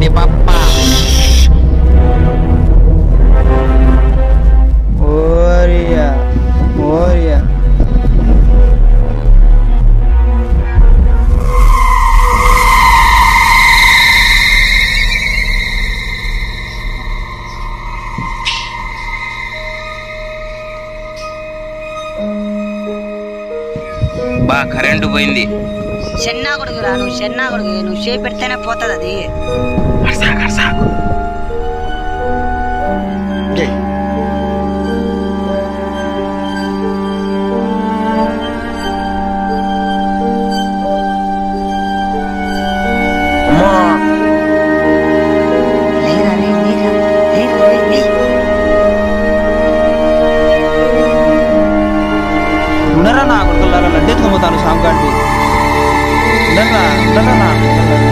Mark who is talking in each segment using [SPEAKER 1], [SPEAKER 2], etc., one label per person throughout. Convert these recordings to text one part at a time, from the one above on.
[SPEAKER 1] గణపతి బప్ప
[SPEAKER 2] ఓరియా ఓరియా
[SPEAKER 1] బా కరెంటు పోయింది
[SPEAKER 3] చెన్నా కొడుకురా నువ్వు చెన్నా కొడుకు నువ్వు చేయి పెడితేనే పోతుంది అది
[SPEAKER 1] అరసాకు, అరసాకు. అమ్మా
[SPEAKER 3] లేరా రే లేరా లేరా రే లే
[SPEAKER 2] ఉండరా నా కొడుకులారా లడ్డు ఎత్తుకోపోతాను సాంకాంటి ఉండరా ఉండరా నా కొడుకులారా.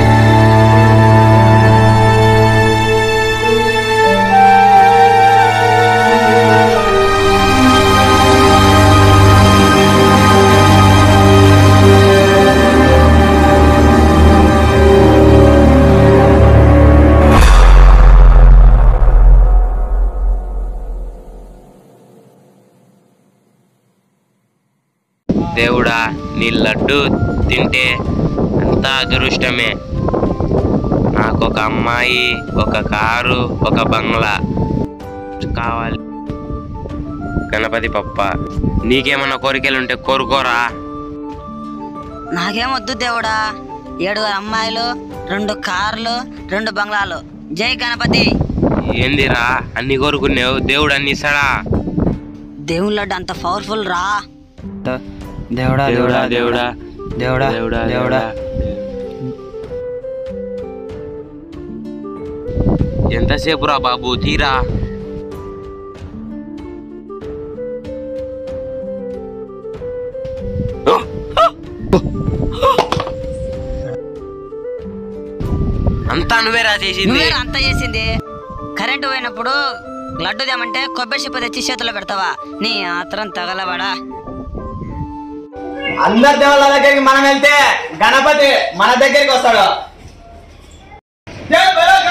[SPEAKER 1] దేవుడా నీ లడ్డు తింటే అంతా అదృష్టమే నాకు ఒక అమ్మాయి ఒక కారు ఒక బంగ్లా కావాలి గణపతి పప్ప నీకేమన్నా కోరికలు ఉంటే కోరుకోరా
[SPEAKER 3] నాకేమొద్దు దేవుడా ఏడుగురు అమ్మాయిలు రెండు కార్లు రెండు బంగ్లాలు జై గణపతి
[SPEAKER 1] ఏందిరా అన్ని కోరుకున్నావు దేవుడు అన్ని ఇస్తాడా
[SPEAKER 3] దేవుని లడ్డు అంత పవర్ఫుల్ రా
[SPEAKER 2] దేవుడా దేవుడా
[SPEAKER 1] దేవుడా
[SPEAKER 2] దేవుడా
[SPEAKER 1] దేవుడా
[SPEAKER 2] దేవుడా
[SPEAKER 1] ఎంతసేపు రా బాబు తీరా అంతా నువ్వేరా చేసింది
[SPEAKER 3] నువ్వే అంత చేసింది కరెంటు పోయినప్పుడు లడ్డు దేమంటే కొబ్బరి చెప్పు తెచ్చి చేతిలో పెడతావా నీ ఆత్రం తగలబడా
[SPEAKER 4] అందరి దేవుళ్ళ దగ్గరికి మనం వెళ్తే గణపతి మన దగ్గరికి వస్తాడు జై బలో